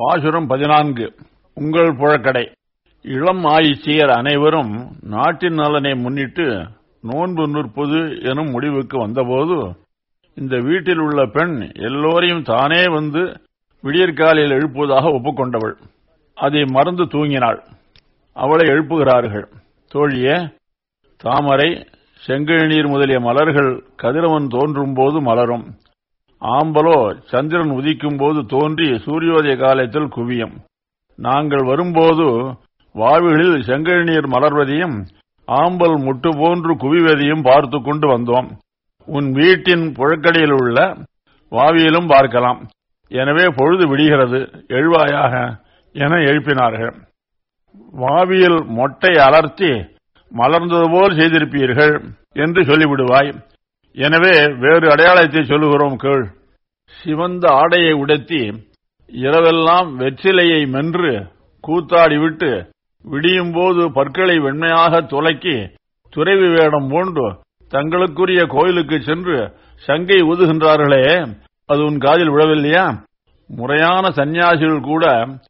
பாசுரம் பதினான்கு உங்கள் புழக்கடை இளம் ஆயிச்சியர் அனைவரும் நாட்டின் நலனை முன்னிட்டு நோன்பு நிற்பது எனும் முடிவுக்கு வந்தபோது இந்த வீட்டில் உள்ள பெண் எல்லோரையும் தானே வந்து விடியற்காலையில் எழுப்புவதாக ஒப்புக்கொண்டவள் அதை மறந்து தூங்கினாள் அவளை எழுப்புகிறார்கள் தோழியே தாமரை செங்கழுநீர் முதலிய மலர்கள் கதிரவன் தோன்றும் போது மலரும் ஆம்பலோ சந்திரன் உதிக்கும் போது தோன்றி சூரியோதய காலத்தில் குவியும் நாங்கள் வரும்போது வாவிகளில் செங்கழுநீர் மலர்வதையும் ஆம்பல் முட்டு போன்று குவிவதையும் பார்த்து கொண்டு வந்தோம் உன் வீட்டின் புழக்கடையில் உள்ள வாவியிலும் பார்க்கலாம் எனவே பொழுது விடுகிறது எழுவாயாக என எழுப்பினார்கள் வாவியில் மொட்டை அலர்த்தி மலர்ந்தது போல் செய்திருப்பீர்கள் என்று சொல்லிவிடுவாய் எனவே வேறு அடையாளத்தை சொல்லுகிறோம் கேள் சிவந்த ஆடையை உடுத்தி இரவெல்லாம் வெற்றிலையை மென்று கூத்தாடிவிட்டு விடியும் போது பற்களை வெண்மையாக துலக்கி துறைவி வேடம் பூண்டு தங்களுக்குரிய கோயிலுக்கு சென்று சங்கை ஊதுகின்றார்களே அது உன் காதில் விழவில்லையா முறையான சந்நியாசிகள் கூட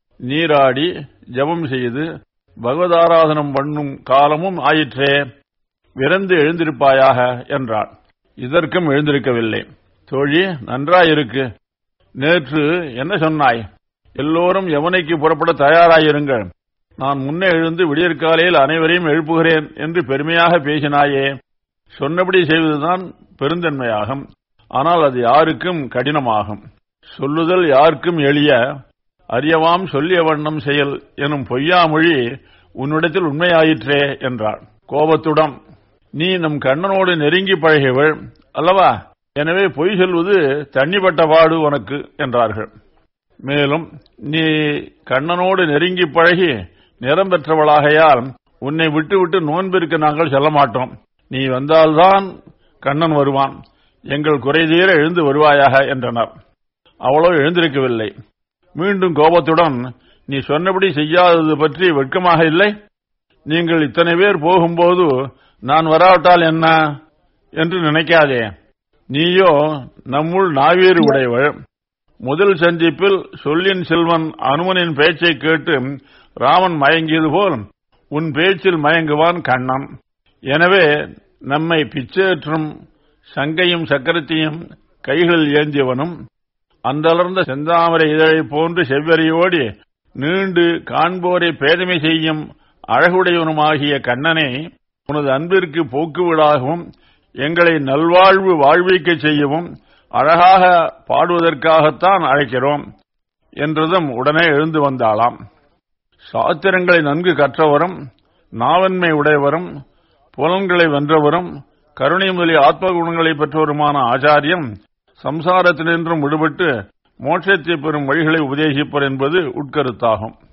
நீராடி ஜபம் செய்து பகவதாராதனம் பண்ணும் காலமும் ஆயிற்றே விரைந்து எழுந்திருப்பாயாக என்றார் இதற்கும் எழுந்திருக்கவில்லை தோழி நன்றாயிருக்கு நேற்று என்ன சொன்னாய் எல்லோரும் யமுனைக்கு புறப்பட தயாராயிருங்கள் நான் முன்னே எழுந்து விடியற்காலையில் அனைவரையும் எழுப்புகிறேன் என்று பெருமையாக பேசினாயே சொன்னபடி செய்வதுதான் பெருந்தன்மையாகும் ஆனால் அது யாருக்கும் கடினமாகும் சொல்லுதல் யாருக்கும் எளிய அறியவாம் சொல்லிய வண்ணம் செயல் எனும் பொய்யாமொழி உன்னிடத்தில் உண்மையாயிற்றே என்றார் கோபத்துடன் நீ நம் கண்ணனோடு நெருங்கி பழகியவள் அல்லவா எனவே பொய் சொல்வது தண்ணிப்பட்ட பாடு உனக்கு என்றார்கள் மேலும் நீ கண்ணனோடு நெருங்கி பழகி நிறம் பெற்றவளாகையால் உன்னை விட்டுவிட்டு நோன்பிற்கு நாங்கள் செல்ல மாட்டோம் நீ வந்தால்தான் கண்ணன் வருவான் எங்கள் குறைதீர எழுந்து வருவாயாக என்றனர் அவளோ எழுந்திருக்கவில்லை மீண்டும் கோபத்துடன் நீ சொன்னபடி செய்யாதது பற்றி வெட்கமாக இல்லை நீங்கள் இத்தனை பேர் போகும்போது நான் வராவிட்டால் என்ன என்று நினைக்காதே நீயோ நம்முள் நாவீறு உடையவள் முதல் சந்திப்பில் சொல்லின் செல்வன் அனுமனின் பேச்சை கேட்டு ராமன் மயங்கியது போல் உன் பேச்சில் மயங்குவான் கண்ணன் எனவே நம்மை பிச்சேற்றும் சங்கையும் சக்கரத்தையும் கைகளில் ஏந்தியவனும் அந்தளர்ந்த செந்தாமரை இதழை போன்று செவ்வரியோடி நீண்டு காண்போரை பேதமை செய்யும் அழகுடையவனுமாகிய கண்ணனை உனது அன்பிற்கு போக்குவிடாகவும் எங்களை நல்வாழ்வு வாழ்விக்க செய்யவும் அழகாக பாடுவதற்காகத்தான் அழைக்கிறோம் என்றதும் உடனே எழுந்து வந்தாளாம் சாத்திரங்களை நன்கு கற்றவரும் நாவன்மை உடையவரும் புலன்களை வென்றவரும் கருணை முதலிய ஆத்ம குணங்களை பெற்றவருமான ஆச்சாரியம் சம்சாரத்தினின்றும் விடுபட்டு மோட்சத்தை பெறும் வழிகளை உபதேசிப்பர் என்பது உட்கருத்தாகும்